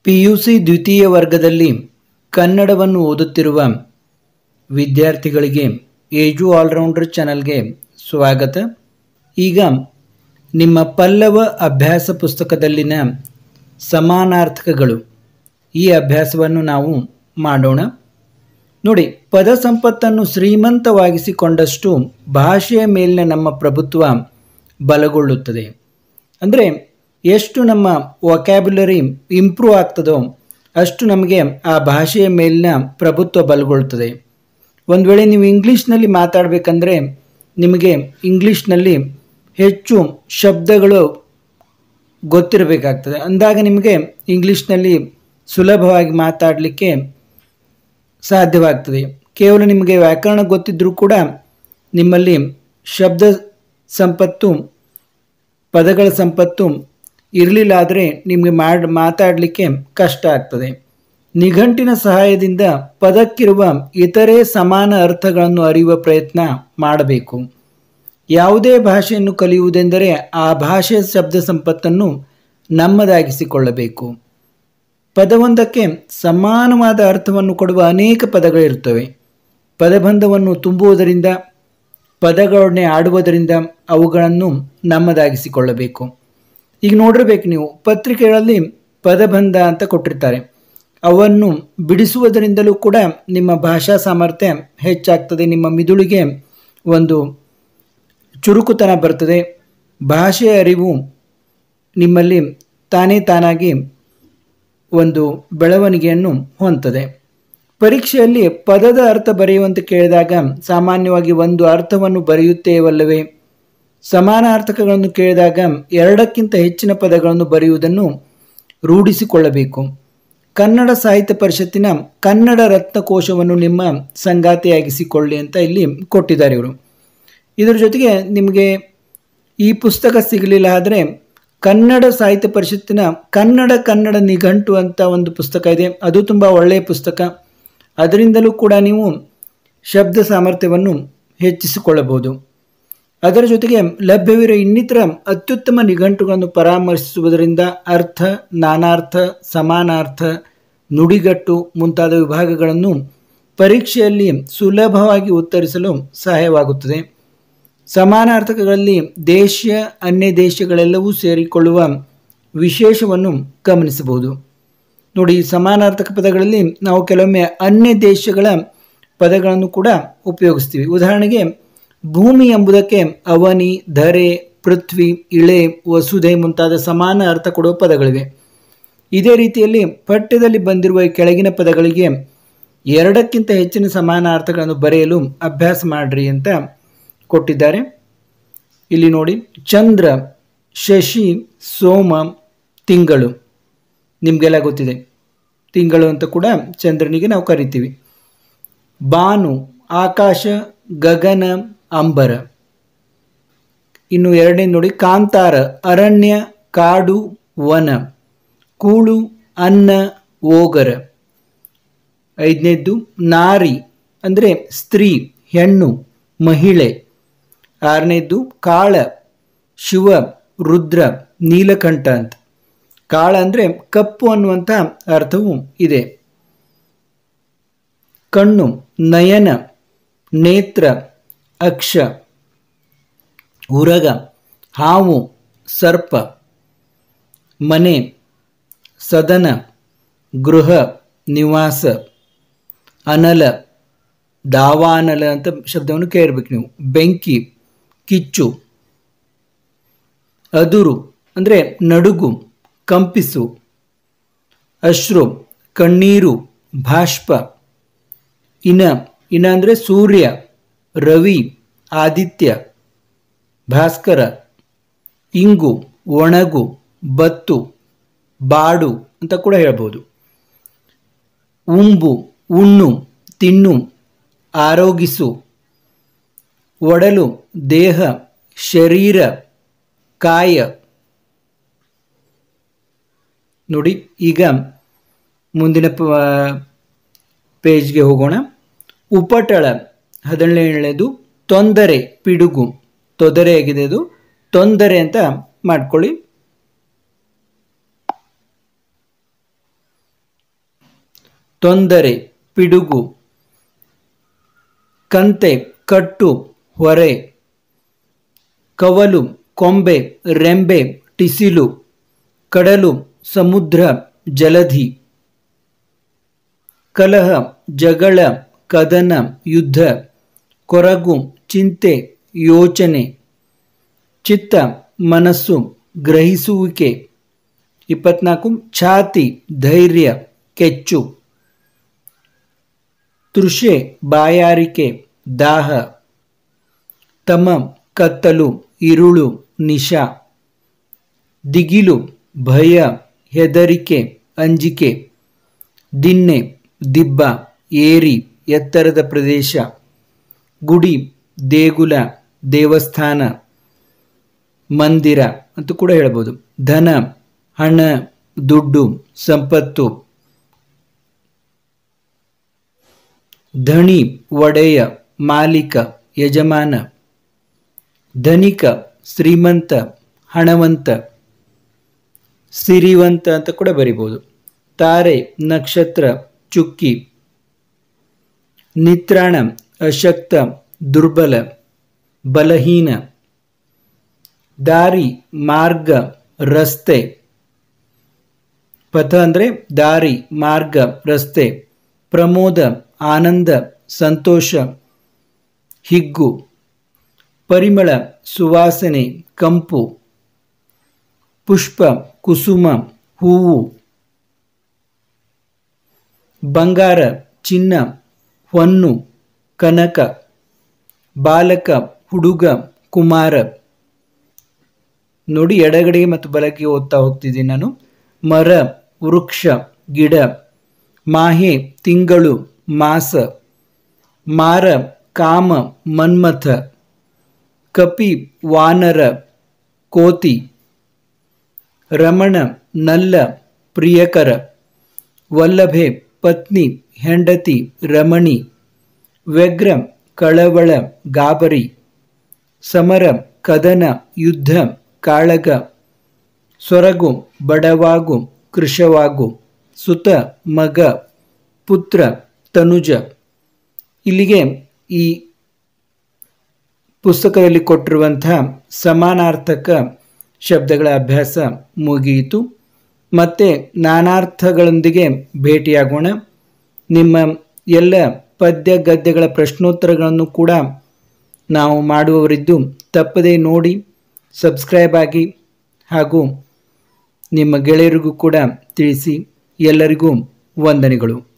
P U C ದ್ವಿತೀಯ ವರ್ಗದಲ್ಲಿ ಕನ್ನಡವನ್ನು ಓದುತ್ತಿರುವ ವಿದ್ಯಾರ್ಥಿಗಳಿಗೆ ಏಜು ಆಲ್ರೌಂಡರ್ ಚಾನಲ್ಗೆ ಸ್ವಾಗತ ಈಗ ನಿಮ್ಮ ಪಲ್ಲವ ಅಭ್ಯಾಸ ಪುಸ್ತಕದಲ್ಲಿನ ಸಮಾನಾರ್ಥಕಗಳು ಈ ಅಭ್ಯಾಸವನ್ನು ನಾವು ಮಾಡೋಣ ನೋಡಿ ಪದ ಸಂಪತ್ತನ್ನು ಶ್ರೀಮಂತವಾಗಿಸಿಕೊಂಡಷ್ಟು ಭಾಷೆಯ ಮೇಲಿನ ನಮ್ಮ ಪ್ರಭುತ್ವ ಬಲಗೊಳ್ಳುತ್ತದೆ ಅಂದರೆ ಎಷ್ಟು ನಮ್ಮ ವೊಕ್ಯಾಬ್ಯುಲರಿ ಇಂಪ್ರೂವ್ ಆಗ್ತದೋ ಅಷ್ಟು ನಮಗೆ ಆ ಭಾಷೆಯ ಮೇಲಿನ ಪ್ರಭುತ್ವ ಬಲಗೊಳ್ಳುತ್ತದೆ ಒಂದು ವೇಳೆ ನೀವು ಇಂಗ್ಲೀಷ್ನಲ್ಲಿ ಮಾತಾಡಬೇಕಂದ್ರೆ ನಿಮಗೆ ಇಂಗ್ಲೀಷ್ನಲ್ಲಿ ಹೆಚ್ಚು ಶಬ್ದಗಳು ಗೊತ್ತಿರಬೇಕಾಗ್ತದೆ ಅಂದಾಗ ನಿಮಗೆ ಇಂಗ್ಲೀಷ್ನಲ್ಲಿ ಸುಲಭವಾಗಿ ಮಾತಾಡಲಿಕ್ಕೆ ಸಾಧ್ಯವಾಗ್ತದೆ ಕೇವಲ ನಿಮಗೆ ವ್ಯಾಕರಣ ಗೊತ್ತಿದ್ದರೂ ಕೂಡ ನಿಮ್ಮಲ್ಲಿ ಶಬ್ದ ಸಂಪತ್ತು ಪದಗಳ ಸಂಪತ್ತು ಇರಲಿಲ್ಲ ಆದರೆ ನಿಮಗೆ ಮಾಡಿ ಮಾತಾಡಲಿಕ್ಕೆ ಕಷ್ಟ ಆಗ್ತದೆ ನಿಘಂಟಿನ ಸಹಾಯದಿಂದ ಪದಕ್ಕಿರುವ ಇತರೆ ಸಮಾನ ಅರ್ಥಗಳನ್ನು ಅರಿಯುವ ಪ್ರಯತ್ನ ಮಾಡಬೇಕು ಯಾವುದೇ ಭಾಷೆಯನ್ನು ಕಲಿಯುವುದೆಂದರೆ ಆ ಭಾಷೆಯ ಶಬ್ದ ಸಂಪತ್ತನ್ನು ನಮ್ಮದಾಗಿಸಿಕೊಳ್ಳಬೇಕು ಪದವೊಂದಕ್ಕೆ ಸಮಾನವಾದ ಅರ್ಥವನ್ನು ಕೊಡುವ ಅನೇಕ ಪದಗಳಿರುತ್ತವೆ ಪದಬಂಧವನ್ನು ತುಂಬುವುದರಿಂದ ಪದಗಳೊಡನೆ ಆಡುವುದರಿಂದ ಅವುಗಳನ್ನು ನಮ್ಮದಾಗಿಸಿಕೊಳ್ಳಬೇಕು ಈಗ ನೋಡಿರ್ಬೇಕು ನೀವು ಪತ್ರಿಕೆಗಳಲ್ಲಿ ಪದಬಂಧ ಅಂತ ಕೊಟ್ಟಿರ್ತಾರೆ ಅವನ್ನು ಬಿಡಿಸುವುದರಿಂದಲೂ ಕೂಡ ನಿಮ್ಮ ಭಾಷಾ ಸಾಮರ್ಥ್ಯ ಹೆಚ್ಚಾಗ್ತದೆ ನಿಮ್ಮ ಮಿದುಳಿಗೆ ಒಂದು ಚುರುಕುತನ ಬರ್ತದೆ ಭಾಷೆಯ ಅರಿವು ನಿಮ್ಮಲ್ಲಿ ತಾನೇ ತಾನಾಗಿ ಒಂದು ಬೆಳವಣಿಗೆಯನ್ನು ಹೊಂದದೆ ಪರೀಕ್ಷೆಯಲ್ಲಿ ಪದದ ಅರ್ಥ ಬರೆಯುವಂತೆ ಕೇಳಿದಾಗ ಸಾಮಾನ್ಯವಾಗಿ ಒಂದು ಅರ್ಥವನ್ನು ಬರೆಯುತ್ತೇವಲ್ಲವೇ ಸಮಾನಾರ್ಥಕಗಳನ್ನು ಕೇಳಿದಾಗ ಎರಡಕ್ಕಿಂತ ಹೆಚ್ಚಿನ ಪದಗಳನ್ನು ಬರೆಯುವುದನ್ನು ರೂಢಿಸಿಕೊಳ್ಳಬೇಕು ಕನ್ನಡ ಸಾಹಿತ್ಯ ಪರಿಷತ್ತಿನ ಕನ್ನಡ ರತ್ನಕೋಶವನ್ನು ನಿಮ್ಮ ಸಂಗಾತಿಯಾಗಿಸಿಕೊಳ್ಳಿ ಅಂತ ಇಲ್ಲಿ ಕೊಟ್ಟಿದ್ದಾರೆ ಇವರು ಇದರ ಜೊತೆಗೆ ನಿಮಗೆ ಈ ಪುಸ್ತಕ ಸಿಗಲಿಲ್ಲ ಆದರೆ ಕನ್ನಡ ಸಾಹಿತ್ಯ ಪರಿಷತ್ತಿನ ಕನ್ನಡ ಕನ್ನಡ ನಿಘಂಟು ಅಂತ ಒಂದು ಪುಸ್ತಕ ಇದೆ ಅದು ತುಂಬ ಒಳ್ಳೆಯ ಪುಸ್ತಕ ಅದರಿಂದಲೂ ಕೂಡ ನೀವು ಶಬ್ದ ಸಾಮರ್ಥ್ಯವನ್ನು ಹೆಚ್ಚಿಸಿಕೊಳ್ಳಬಹುದು ಅದರ ಜೊತೆಗೆ ಲಭ್ಯವಿರುವ ಇನ್ನಿತರ ಅತ್ಯುತ್ತಮ ನಿಘಂಟುಗಳನ್ನು ಪರಾಮರ್ಶಿಸುವುದರಿಂದ ಅರ್ಥ ನಾನಾರ್ಥ ಸಮಾನಾರ್ಥ ನುಡಿಗಟ್ಟು ಮುಂತಾದ ವಿಭಾಗಗಳನ್ನು ಪರೀಕ್ಷೆಯಲ್ಲಿ ಸುಲಭವಾಗಿ ಉತ್ತರಿಸಲು ಸಹಾಯವಾಗುತ್ತದೆ ಸಮಾನಾರ್ಥಕಗಳಲ್ಲಿ ದೇಶೀಯ ಅನ್ಯ ದೇಶಗಳೆಲ್ಲವೂ ಸೇರಿಕೊಳ್ಳುವ ವಿಶೇಷವನ್ನು ಗಮನಿಸಬಹುದು ನೋಡಿ ಸಮಾನಾರ್ಥಕ ಪದಗಳಲ್ಲಿ ನಾವು ಕೆಲವೊಮ್ಮೆ ಅನ್ಯ ದೇಶಗಳ ಪದಗಳನ್ನು ಕೂಡ ಉಪಯೋಗಿಸ್ತೀವಿ ಉದಾಹರಣೆಗೆ ಭೂಮಿ ಎಂಬುದಕ್ಕೆ ಅವನಿ ಧರೆ ಪೃಥ್ವಿ ಇಳೆ ವಸುಧೆ ಮುಂತಾದ ಸಮಾನ ಅರ್ಥ ಕೊಡುವ ಪದಗಳಿವೆ ಇದೇ ರೀತಿಯಲ್ಲಿ ಪಠ್ಯದಲ್ಲಿ ಬಂದಿರುವ ಈ ಕೆಳಗಿನ ಪದಗಳಿಗೆ ಎರಡಕ್ಕಿಂತ ಹೆಚ್ಚಿನ ಸಮಾನ ಅರ್ಥಗಳನ್ನು ಬರೆಯಲು ಅಭ್ಯಾಸ ಮಾಡ್ರಿ ಅಂತ ಕೊಟ್ಟಿದ್ದಾರೆ ಇಲ್ಲಿ ನೋಡಿ ಚಂದ್ರ ಶಶಿ ಸೋಮ ತಿಂಗಳು ನಿಮಗೆಲ್ಲ ಗೊತ್ತಿದೆ ತಿಂಗಳು ಅಂತ ಕೂಡ ಚಂದ್ರನಿಗೆ ನಾವು ಕರಿತೀವಿ ಬಾನು ಆಕಾಶ ಗಗನ ಅಂಬರ ಇನ್ನು ಎರಡನೇ ನೋಡಿ ಕಾಂತಾರ ಅರಣ್ಯ ಕಾಡು ವನ ಕೂಳು ಅನ್ನ ಓಗರ ಐದನೇದ್ದು ನಾರಿ ಅಂದರೆ ಸ್ತ್ರೀ ಹೆಣ್ಣು ಮಹಿಳೆ ಆರನೇದ್ದು ಕಾಳ ಶಿವ ರುದ್ರ ನೀಲಕಂಠ ಅಂತ ಕಾಳ ಅಂದರೆ ಕಪ್ಪು ಅನ್ನುವಂಥ ಅರ್ಥವೂ ಇದೆ ಕಣ್ಣು ನಯನ ನೇತ್ರ ಅಕ್ಷ ಉರಗ ಹಾವು ಸರ್ಪ ಮನೆ ಸದನ ಗೃಹ ನಿವಾಸ ಅನಲ ದಾವಾನಲ ಅಂತ ಶಬ್ದವನ್ನು ಕೇಳಿರ್ಬೇಕು ನೀವು ಬೆಂಕಿ ಕಿಚ್ಚು ಅದುರು ಅಂದರೆ ನಡುಗು ಕಂಪಿಸು ಅಶ್ರು ಕಣ್ಣೀರು ಬಾಷ್ಪ ಇನ ಇನ ಅಂದರೆ ಸೂರ್ಯ ರವಿ ಆದಿತ್ಯ ಭಾಸ್ಕರ ಇಂಗು ಒಣಗು ಬತ್ತು ಬಾಡು ಅಂತ ಕೂಡ ಹೇಳ್ಬೋದು ಉಂಬು ಉಣ್ಣು ತಿನ್ನು ಆರೋಗಿಸು ಒಡಲು ದೇಹ ಶರೀರ ಕಾಯ ನೋಡಿ ಈಗ ಮುಂದಿನ ಪೇಜ್ಗೆ ಹೋಗೋಣ ಉಪಟಳ ಹದಿನೇಳನೇದು ತೊಂದರೆ ಪಿಡುಗು ತೊದರೆ ಆಗಿದೆ ಅದು ತೊಂದರೆ ಅಂತ ಮಾಡ್ಕೊಳ್ಳಿ ತೊಂದರೆ ಪಿಡುಗು ಕಂತೆ ಕಟ್ಟು ಹೊರೆ ಕವಲು ಕೊಂಬೆ ರೆಂಬೆ ಟಿಸಿಲು ಕಡಲು ಸಮುದ್ರ ಜಲಧಿ ಕಲಹ ಜಗಳ ಕದನ ಯುದ್ಧ ಕೊರಗು ಚಿಂತೆ ಯೋಚನೆ ಚಿತ್ತ ಮನಸ್ಸು ಗ್ರಹಿಸುವಿಕೆ ಇಪ್ಪತ್ನಾಲ್ಕು ಛಾತಿ ಧೈರ್ಯ ಕೆಚ್ಚು ತೃಷೆ ಬಾಯಾರಿಕೆ ದಾಹ ತಮ ಕತ್ತಲು ಇರುಳು ನಿಶಾ ದಿಗಿಲು ಭಯ ಹೆದರಿಕೆ ಅಂಜಿಕೆ ದಿಣ್ಣೆ ದಿಬ್ಬ ಏರಿ ಎತ್ತರದ ಪ್ರದೇಶ ಗುಡಿ ದೇಗುಲ ದೇವಸ್ಥಾನ ಮಂದಿರ ಅಂತ ಕೂಡ ಹೇಳ್ಬೋದು ಧನ ಹಣ ದುಡ್ಡು ಸಂಪತ್ತು ಧಣಿ ಒಡೆಯ ಮಾಲೀಕ ಯಜಮಾನ ಧನಿಕ ಶ್ರೀಮಂತ ಹಣವಂತ ಸಿರಿವಂತ ಅಂತ ಕೂಡ ಬರಿಬೋದು ತಾರೆ ನಕ್ಷತ್ರ ಚುಕ್ಕಿ ನಿತ್ರಾಣ ಅಶಕ್ತ ದುರ್ಬಲ ಬಲಹೀನ ದಾರಿ ಮಾರ್ಗ ರಸ್ತೆ ಪಥ ಅಂದರೆ ದಾರಿ ಮಾರ್ಗ ರಸ್ತೆ ಪ್ರಮೋದ ಆನಂದ ಸಂತೋಷ ಹಿಗ್ಗು ಪರಿಮಳ ಸುವಾಸನೆ ಕಂಪು ಪುಷ್ಪ ಕುಸುಮ ಹೂವು ಬಂಗಾರ ಚಿನ್ನ ಹೊನ್ನು ಕನಕ ಬಾಲಕ ಹುಡುಗ ಕುಮಾರ ನೋಡಿ ಎಡಗಡೆಗೆ ಮತ್ತು ಬಲಕ್ಕೆ ಓದ್ತಾ ಹೋಗ್ತಿದ್ದೀನಿ ನಾನು ಮರ ವೃಕ್ಷ ಗಿಡ ಮಾಹೆ ತಿಂಗಳು ಮಾಸ ಮಾರ ಕಾಮ ಮನ್ಮಥ ಕಪಿ ವಾನರ ಕೋತಿ ರಮಣ ನಲ್ಲ ಪ್ರಿಯಕರ ವಲ್ಲಭೆ ಪತ್ನಿ ಹೆಂಡತಿ ರಮಣಿ ವ್ಯಗ್ರ ಕಳವಳ ಗಾಬರಿ ಸಮರ ಕದನ ಯುದ್ಧ ಕಾಳಗ ಸೊರಗು ಬಡವಾಗು ಕೃಶವಾಗು ಸುತ ಮಗ ಪುತ್ರ ತನುಜ ಇಲ್ಲಿಗೆ ಈ ಪುಸ್ತಕದಲ್ಲಿ ಕೊಟ್ಟಿರುವಂಥ ಸಮಾನಾರ್ಥಕ ಶಬ್ದಗಳ ಅಭ್ಯಾಸ ಮುಗಿಯಿತು ಮತ್ತೆ ನಾನಾರ್ಥಗಳೊಂದಿಗೆ ಭೇಟಿಯಾಗೋಣ ನಿಮ್ಮ ಎಲ್ಲ ಪದ್ಯ ಗದ್ಯಗಳ ಪ್ರಶ್ನೋತ್ತರಗಳನ್ನು ಕೂಡ ನಾವು ಮಾಡುವವರಿದ್ದು ತಪ್ಪದೇ ನೋಡಿ ಸಬ್ಸ್ಕ್ರೈಬ್ ಆಗಿ ಹಾಗೂ ನಿಮ್ಮ ಗೆಳೆಯರಿಗೂ ಕೂಡ ತಿಳಿಸಿ ಎಲ್ಲರಿಗೂ ವಂದನೆಗಳು